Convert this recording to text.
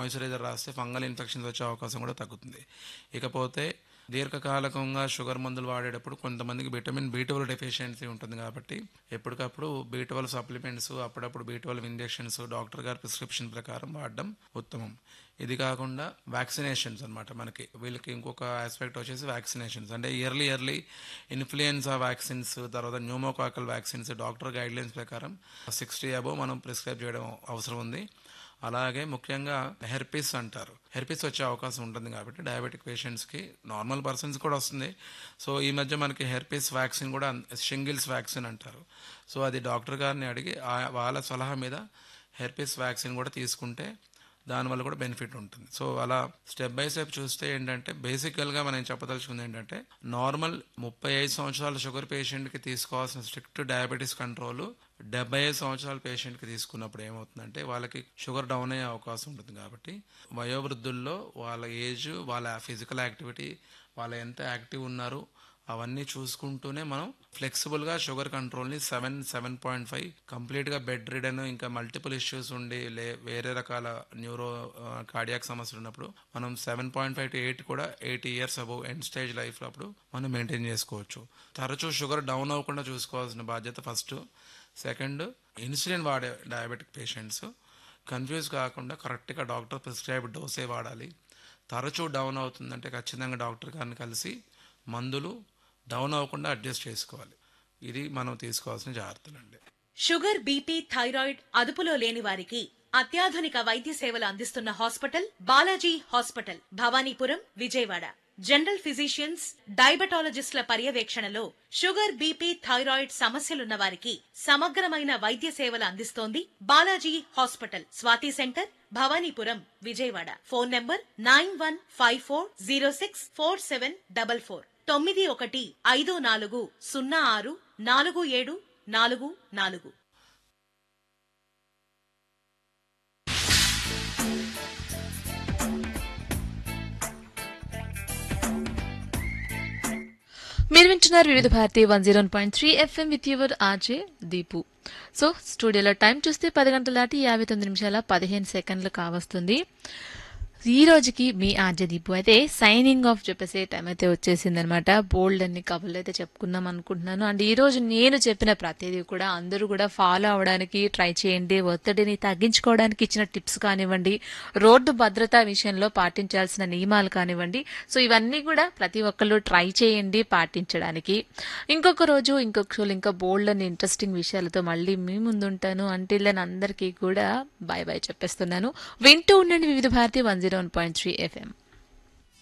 moisturiser రాస్తే fungal infections వచ్చే అవకాశం కూడా తగ్గుతుంది ఇకపోతే దీర్ఘకాలికంగా షుగర్ మందులు వాడేటప్పుడు కొంతమందికి విటమిన్ బి ట్వెల్వ్ డెఫిషియన్సీ ఉంటుంది కాబట్టి ఎప్పటికప్పుడు బి ట్వెల్వ్ సప్లిమెంట్స్ అప్పుడప్పుడు బి ట్వెల్వ్ ఇంజెక్షన్స్ డాక్టర్ గారి ప్రిస్క్రిప్షన్ ప్రకారం వాడడం ఉత్తమం ఇది కాకుండా వ్యాక్సినేషన్స్ అన్నమాట మనకి వీళ్ళకి ఇంకొక ఆస్పెక్ట్ వచ్చేసి వ్యాక్సినేషన్స్ అంటే ఇయర్లీ ఇయర్లీ ఇన్ఫ్లుయెన్జా వ్యాక్సిన్స్ తర్వాత న్యూమోకాకల్ వ్యాక్సిన్స్ డాక్టర్ గైడ్లైన్స్ ప్రకారం సిక్స్టీ అబోవ్ మనం ప్రిస్క్రైబ్ చేయడం అవసరం ఉంది అలాగే ముఖ్యంగా హెర్పిస్ అంటారు హెర్పిస్ వచ్చే అవకాశం ఉంటుంది కాబట్టి డయాబెటిక్ పేషెంట్స్కి నార్మల్ పర్సన్స్ కూడా వస్తుంది సో ఈ మధ్య మనకి హెర్పిస్ వ్యాక్సిన్ కూడా షింగిల్స్ వ్యాక్సిన్ అంటారు సో అది డాక్టర్ గారిని అడిగి ఆ- వాళ్ళ సలహా మీద హెర్పిస్ వ్యాక్సిన్ కూడా తీసుకుంటే దానివల్ల కూడా బెనిఫిట్ ఉంటుంది సో అలా స్టెప్ బై స్టెప్ చూస్తే ఏంటంటే బేసికల్గా మనం చెప్పదలుచుకుంది ఏంటంటే నార్మల్ ముప్పై ఐదు సంవత్సరాల షుగర్ పేషెంట్కి తీసుకోవాల్సిన స్ట్రిక్ట్ డయాబెటీస్ కంట్రోల్ డెబ్బై ఐదు సంవత్సరాల పేషెంట్కి తీసుకున్నప్పుడు ఏమవుతుందంటే వాళ్ళకి షుగర్ డౌన్ అయ్యే అవకాశం ఉంటుంది కాబట్టి వయోవృద్ధుల్లో వాళ్ళ ఏజ్ వాళ్ళ ఫిజికల్ యాక్టివిటీ వాళ్ళు ఎంత యాక్టివ్ ఉన్నారు అవన్నీ చూసుకుంటూనే మనం ఫ్లెక్సిబుల్గా షుగర్ కంట్రోల్ని సెవెన్ సెవెన్ పాయింట్ ఫైవ్ కంప్లీట్గా బెడ్ రిడన్ ఇంకా మల్టిపుల్ ఇష్యూస్ ఉండి లే వేరే రకాల న్యూరో కార్డియాక్ సమస్యలు ఉన్నప్పుడు మనం seven point five to eight కూడా eighty years above end stage లైఫ్లో అప్పుడు మనం మెయింటైన్ చేసుకోవచ్చు తరచూ షుగర్ డౌన్ అవ్వకుండా చూసుకోవాల్సిన బాధ్యత ఫస్ట్ సెకండ్ ఇన్సులిన్ వాడే డయాబెటిక్ పేషెంట్స్ కన్ఫ్యూజ్ కాకుండా కరెక్ట్గా డాక్టర్ ప్రిస్క్రైబ్ డోసే వాడాలి తరచూ డౌన్ అవుతుందంటే ఖచ్చితంగా డాక్టర్ గారిని కలిసి మందులు డౌన్ అవ్వకుండా అడ్జస్ట్ చేసుకోవాలి ఇది మనం తీసుకోవాల్సిన జాగ్రత్తలు అండి షుగర్ బీపీ థైరాయిడ్ అదుపులో లేని వారికి అత్యాధునిక వైద్య సేవలు అందిస్తున్న hospital Balaji hospital Bhavanipuram Vijayawada general physicians డయాబెటాలజిస్టుల పర్యవేక్షణలో షుగర్ బీపీ థైరాయిడ్ సమస్యలున్న వారికి సమగ్రమైన వైద్య సేవలు అందిస్తోంది Balaji hospital Swathi centre Bhavanipuram Vijayawada phone number nine one five four zero six four seven double four తొమ్మిది ఒకటి ఐదు నాలుగు సున్నా ఆరు నాలుగు ఏడు నాలుగు నాలుగు మీరు వింటున్నారు Vividh Bharati one zero point three FM with your RJ Deepu so స్టూడియోలో టైం చూస్తే పది గంటల దాటి యాభై తొమ్మిది నిమిషాల పదిహేను సెకండ్లు కావస్తుంది ఈ రోజుకి మీ ఆర్జే దీపు అయితే సైనింగ్ ఆఫ్ చెప్పేసే టైం అయితే వచ్చేసింది అనమాట బోల్డ్ అన్ని కబుర్లు అయితే చెప్పుకుందాం అనుకుంటున్నాను అండ్ ఈ రోజు నేను చెప్పిన ప్రతిదీ కూడా అందరూ కూడా ఫాలో అవడానికి ట్రై చేయండి ఒత్తిడిని తగ్గించుకోవడానికి ఇచ్చిన టిప్స్ కానివ్వండి రోడ్డు భద్రతా విషయంలో పాటించాల్సిన నియమాలు కానివ్వండి సో ఇవన్నీ కూడా ప్రతి ఒక్కళ్ళు ట్రై చేయండి పాటించడానికి ఇంకొక రోజు ఇంకొక షోలు ఇంకా బోల్డ్ అని ఇంట్రెస్టింగ్ విషయాలతో మళ్ళీ మీ ముందుంటాను అంటిల్ దెన్ అందరికీ కూడా బాయ్ బాయ్ చెప్పేస్తున్నాను వింటూ ఉండండి Vividh Bharati one zero one point three FM